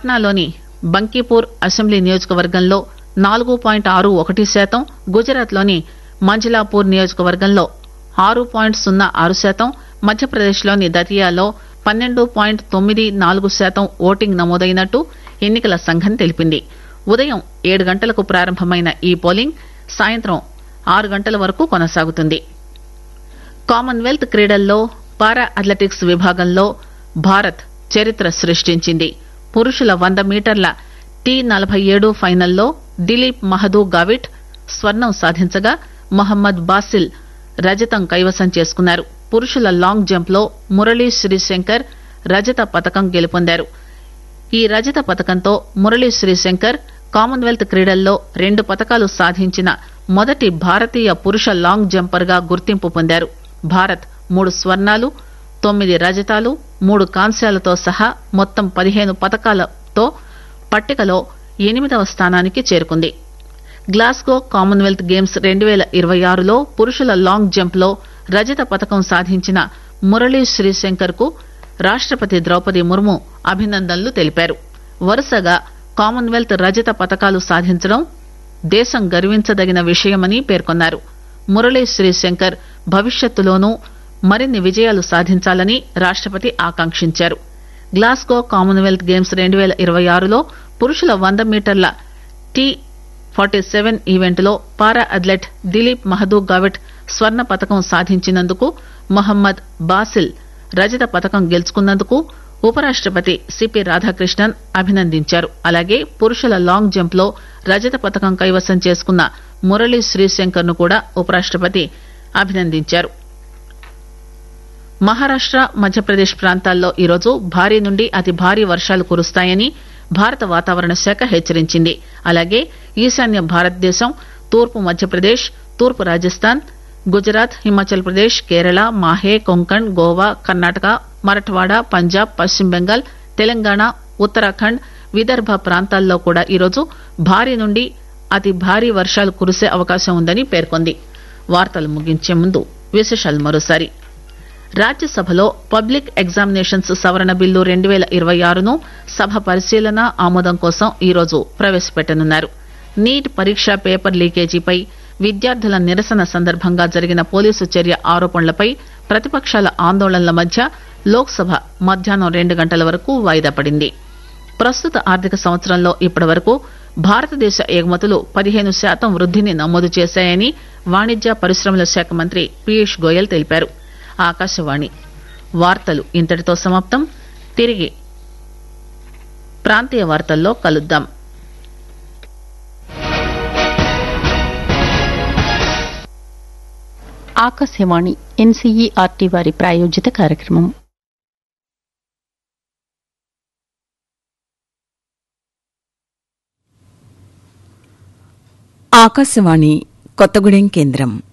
పట్నాలోని Bankipur assembly నియోజకవర్గంలో నాలుగు point ఆరు ఒకటి శాతం గుజరాత్లోని మంజిలాపూర్ నియోజకవర్గంలో ఆరు పాయింట్ సున్నా ఆరు శాతం మధ్యప్రదేశ్లోని దతియాలో పన్నెండు పాయింట్ తొమ్మిది నాలుగు శాతం ఓటింగ్ నమోదైనట్టు ఎన్నికల సంఘం తెలిపింది ఉదయం ఏడు గంటలకు ప్రారంభమైన ఈ పోలింగ్ సాయంత్రం ఆరు గంటల వరకు కొనసాగుతుంది కామన్వెల్త్ క్రీడల్లో పారా అథ్లెటిక్స్ విభాగంలో భారత్ చరిత్ర సృష్టించింది పురుషుల వంద మీటర్ల టీ నలభై ఏడు ఫైనల్లో దిలీప్ మహదూ గావిట్ స్వర్ణం సాధించగా మొహమ్మద్ బాసిల్ రజతం కైవసం చేసుకున్నారు పురుషుల లాంగ్ జంప్ లో మురళీ శ్రీశంకర్ రజత పతకం గెలుపొందారు ఈ రజత పతకంతో మురళీ శ్రీశంకర్ కామన్వెల్త్ క్రీడల్లో రెండు పతకాలు సాధించిన మొదటి భారతీయ పురుష లాంగ్ జంపర్ గా గుర్తింపు పొందారు భారత్ మూడు స్వర్ణాలు తొమ్మిది రజతాలు మూడు కాంస్యాలతో సహా మొత్తం పదిహేను పతకాలతో పట్టికలో ఎనిమిదవ స్థానానికి చేరుకుంది గ్లాస్గో కామన్వెల్త్ గేమ్స్ రెండు పేల ఇరవై ఆరులో పురుషుల లాంగ్ జంప్ లో రజత పతకం సాధించిన మురళీ శ్రీశంకర్ కు రాష్టపతి ద్రౌపది ముర్ము అభినందనలు తెలిపారు వరుసగా కామన్వెల్త్ రజత పతకాలు సాధించడం దేశం గర్వించదగిన విషయమని పేర్కొన్నారు మురళీ శ్రీశంకర్ భవిష్యత్తులోనూ మరిన్ని విజయాలు సాధించాలని రాష్టపతి ఆకాంక్షించారు గ్లాస్గో కామన్వెల్త్ గేమ్స్ రెండు పేల ఇరవై ఆరులో పురుషుల వంద మీటర్ల టీ ఫార్టీ సెవెన్ ఈవెంట్లో పారా అథ్లెట్ దిలీప్ మహదూ గావిట్ స్వర్ణ పతకం సాధించినందుకు మొహమ్మద్ బాసిల్ రజత పతకం గెలుచుకున్నందుకు ఉపరాష్టపతి సిపి రాధాకృష్ణన్ అభినందించారు అలాగే పురుషుల లాంగ్ జంప్ లో రజత పతకం కైవసం చేసుకున్న మురళీ శ్రీశంకర్ ను కూడా ఉపరాష్టపతి అభినందించారు మహారాష్ట మధ్యప్రదేశ్ ప్రాంతాల్లో ఈరోజు భారీ నుండి అతి భారీ వర్షాలు కురుస్తాయని భారత వాతావరణ శాఖ హెచ్చరించింది అలాగే ఈశాన్య భారతదేశం తూర్పు మధ్యప్రదేశ్ తూర్పు రాజస్థాన్ గుజరాత్ హిమాచల్ ప్రదేశ్ కేరళ మాహే కొంకణ్ గోవా కర్ణాటక మరఠ్వాడా పంజాబ్ పశ్చిమ బెంగాల్ తెలంగాణ ఉత్తరాఖండ్ విదర్భ ప్రాంతాల్లో కూడా ఈరోజు భారీ నుండి అతి భారీ వర్షాలు కురిసే అవకాశం ఉందని పేర్కొంది వార్తలు ముగించే ముందు విశేషాలు మరోసారి రాజ్యసభలో పబ్లిక్ ఎగ్జామినేషన్స్ సవరణ బిల్లు రెండు పేల ఇరవై ఆరును సభ పరిశీలన ఆమోదం కోసం ఈరోజు ప్రవేశపెట్టనున్నారు నీట్ పరీక్ష పేపర్ లీకేజీపై విద్యార్థుల నిరసన సందర్భంగా జరిగిన పోలీసు చర్య ఆరోపణలపై ప్రతిపక్షాల ఆందోళనల మధ్య లోక్సభ మధ్యాహ్నం రెండు గంటల వరకు వాయిదా పడింది ప్రస్తుత ఆర్థిక సంవత్సరంలో ఇప్పటి వరకు భారతదేశ ఎగుమతులు పదిహేను శాతం వృద్దిని నమోదు చేశాయని వాణిజ్య పరిశ్రమల శాఖ మంత్రి పీయూష్ గోయల్ తెలిపారు ఆకాశవాణి వార్తలు ఇంతటితో సమాప్తం తిరిగి ప్రాంతీయ వార్తల్లో కలుద్దాం ఆకాశవాణి ఎన్సీఈఆర్టీ వారి ప్రాయోజిత కార్యక్రమం ఆకాశవాణి కొత్తగూడెం కేంద్రం